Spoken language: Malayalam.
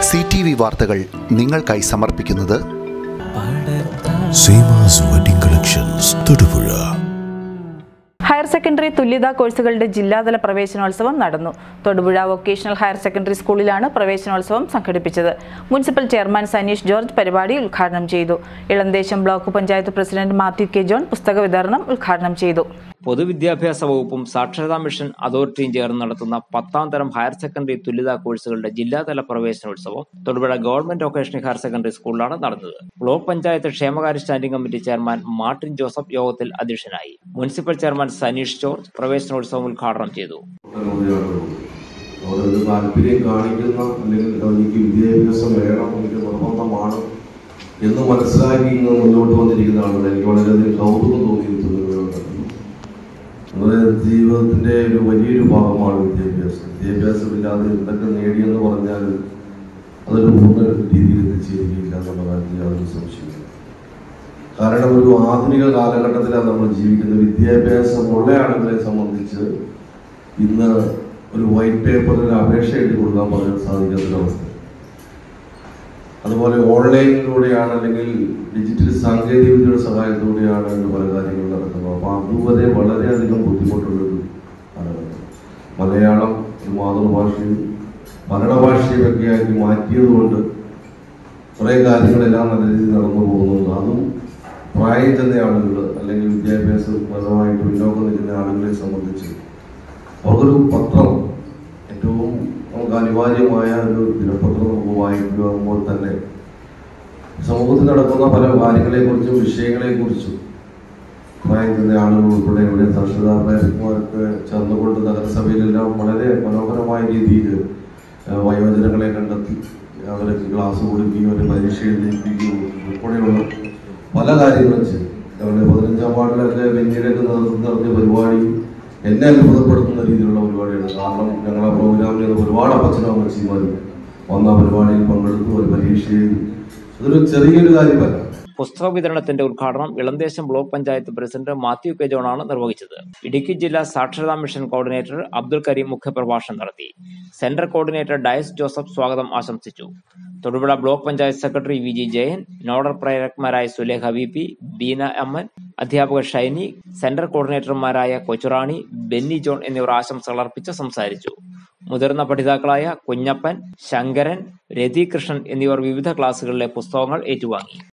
സി ടി വി വാർത്തകൾ നിങ്ങൾക്കായി സമർപ്പിക്കുന്നത് Seemas wedding collections Thodupuzha higher secondary തുല്യതാ കോഴ്സുകളുടെ ജില്ലാതല പ്രവേശനോത്സവം നടന്നു തൊടുപുഴ വൊക്കേഷണൽ ഹയർ സെക്കൻഡറി സ്കൂളിലാണ് പ്രവേശനോത്സവം സംഘടിപ്പിച്ചത് മുനിസിപ്പൽ ചെയർമാൻ സനീഷ് ജോർജ് പരിപാടി ഉദ്ഘാടനം ചെയ്തു Elamdesam block panchayat president Mathew K John പുസ്തക വിതരണം ഉദ്ഘാടനം ചെയ്തു പൊതുവിദ്യാഭ്യാസ വകുപ്പും സാക്ഷരതാ മിഷൻ അതോറിറ്റിയും ചേർന്ന് നടത്തുന്ന പത്താം തരം ഹയർ സെക്കൻഡറി തുല്യതാ കോഴ്സുകളുടെ ജില്ലാതല പ്രവേശനോത്സവം Thodupuzha government vocational higher secondary സ്കൂളിലാണ് നടന്നത് ബ്ലോക്ക് പഞ്ചായത്ത് ക്ഷേമകാര്യ standing committee chairman Martin Joseph യോഗത്തിൽ അധ്യക്ഷനായി മുനിസിപ്പൽ ചെയർമാൻ സനീഷ് ജോർജ് പ്രവേശനോത്സവം ഉദ്ഘാടനം ചെയ്തു അവരൊരു താല്പര്യം കാണിക്കുന്ന അല്ലെങ്കിൽ എനിക്ക് വിദ്യാഭ്യാസം വേണം എനിക്ക് നിർബന്ധമാണ് എന്ന് മനസ്സിലാക്കി ഇന്ന് മുന്നോട്ട് വന്നിരിക്കുന്ന ആളുകൾ എനിക്ക് വളരെയധികം കൗതുകം തോന്നിയിട്ടുണ്ട് നമ്മുടെ ജീവിതത്തിന്റെ ഒരു വലിയൊരു ഭാഗമാണ് വിദ്യാഭ്യാസം വിദ്യാഭ്യാസമില്ലാതെ എന്തൊക്കെ നേടിയെന്ന് പറഞ്ഞാൽ അതൊരു പൂർണ്ണ രീതിയിൽ എത്തിച്ചേരുകയില്ല എന്നുള്ള കാര്യത്തിൽ യാതൊരു സംശയമില്ല കാരണം ഒരു ആധുനിക കാലഘട്ടത്തിലാണ് നമ്മൾ ജീവിക്കുന്നത് വിദ്യാഭ്യാസമുള്ള ആളുകളെ സംബന്ധിച്ച് ഇന്ന് ഒരു വൈറ്റ് പേപ്പറിൽ അപേക്ഷ എഴുതി കൊടുക്കാൻ പറയാൻ സാധിക്കാത്തൊരവസ്ഥ അതുപോലെ ഓൺലൈനിലൂടെയാണ് അല്ലെങ്കിൽ ഡിജിറ്റൽ സാങ്കേതിക വിദ്യയുടെ സഹായത്തോടെയാണ് ഇന്ന് പല കാര്യങ്ങളും നടക്കുന്നത് അപ്പോൾ അതുവരെ വളരെയധികം ബുദ്ധിമുട്ടുള്ളൊരു കാലഘട്ടം മലയാളം ഒരു മാതൃഭാഷയും ഭരണഭാഷയുമൊക്കെ ആക്കി മാറ്റിയതുകൊണ്ട് കുറേ കാര്യങ്ങളെല്ലാം നല്ല രീതിയിൽ നടന്നു പോകുന്നുണ്ട് അതും പ്രായം ചെന്ന ആളുകൾ അല്ലെങ്കിൽ വിദ്യാഭ്യാസപരമായിട്ട് പിന്നോക്കം നിൽക്കുന്ന ആളുകളെ സംബന്ധിച്ച് അവർക്കൊരു പത്രം ഏറ്റവും നമുക്ക് അനിവാര്യമായ ഒരു ദിനപത്രം നമുക്ക് വായിക്കുമ്പോൾ തന്നെ സമൂഹത്തിൽ നടക്കുന്ന പല കാര്യങ്ങളെക്കുറിച്ചും വിഷയങ്ങളെക്കുറിച്ചും പ്രായം ചെന്ന ആളുകൾ ഉൾപ്പെടെ ഇവിടെ സാക്ഷരതാമാർക്ക് ചേർന്നുകൊണ്ട് നഗരസഭയിലെല്ലാം വളരെ മനോഹരമായ രീതിയിൽ ഏഹ്, വയോജനങ്ങളെ കണ്ടെത്തി അവർക്ക് ക്ലാസ് കൊടുക്കുകയും അവരെ പരീക്ഷ എഴുതിപ്പിക്കുകയും ഉൾപ്പെടെയുള്ള പല കാര്യങ്ങളും ചെയ്തു ഞങ്ങളുടെ പതിനഞ്ചാം വാർഡിലൊക്കെ പിന്നീടൊക്കെ നേതൃത്വം നടത്തിയ പരിപാടി എന്നെ അത്ഭുതപ്പെടുത്തുന്ന രീതിയിലുള്ള പരിപാടിയാണ് കാരണം ഞങ്ങളെ പ്രോഗ്രാമിൽ ഒരുപാട് അപ്പച്ചനും അമ്മച്ചിമാരും വന്ന പരിപാടിയിൽ പങ്കെടുത്തു ഒരു പരീക്ഷ എഴുതി അതൊരു ചെറിയൊരു കാര്യമല്ല പുസ്തക വിതരണത്തിന്റെ ഉദ്ഘാടനം Elamdesam block panchayat president Mathew K ജോണാണ് നിർവഹിച്ചത് ഇടുക്കി ജില്ലാ സാക്ഷരതാ മിഷൻ കോർഡിനേറ്റർ അബ്ദുൽ കരീം മുഖ്യപ്രഭാഷണം നടത്തി സെന്റർ കോർഡിനേറ്റർ ഡയസ് ജോസഫ് സ്വാഗതം ആശംസിച്ചു Thodupuzha block panchayat secretary V G Jayan nodal പ്രേരകന്മാരായ സുലേഖ വി പി ബീന അമ്മൻ അധ്യാപക ഷൈനി സെന്റർ കോർഡിനേറ്റർമാരായ കൊച്ചുറാണി ബെന്നി ജോൺ എന്നിവർ ആശംസകൾ അർപ്പിച്ച് സംസാരിച്ചു മുതിർന്ന പഠിതാക്കളായ കുഞ്ഞപ്പൻ ശങ്കരൻ രതി കൃഷ്ണൻ എന്നിവർ വിവിധ ക്ലാസുകളിലെ പുസ്തകങ്ങൾ ഏറ്റുവാങ്ങി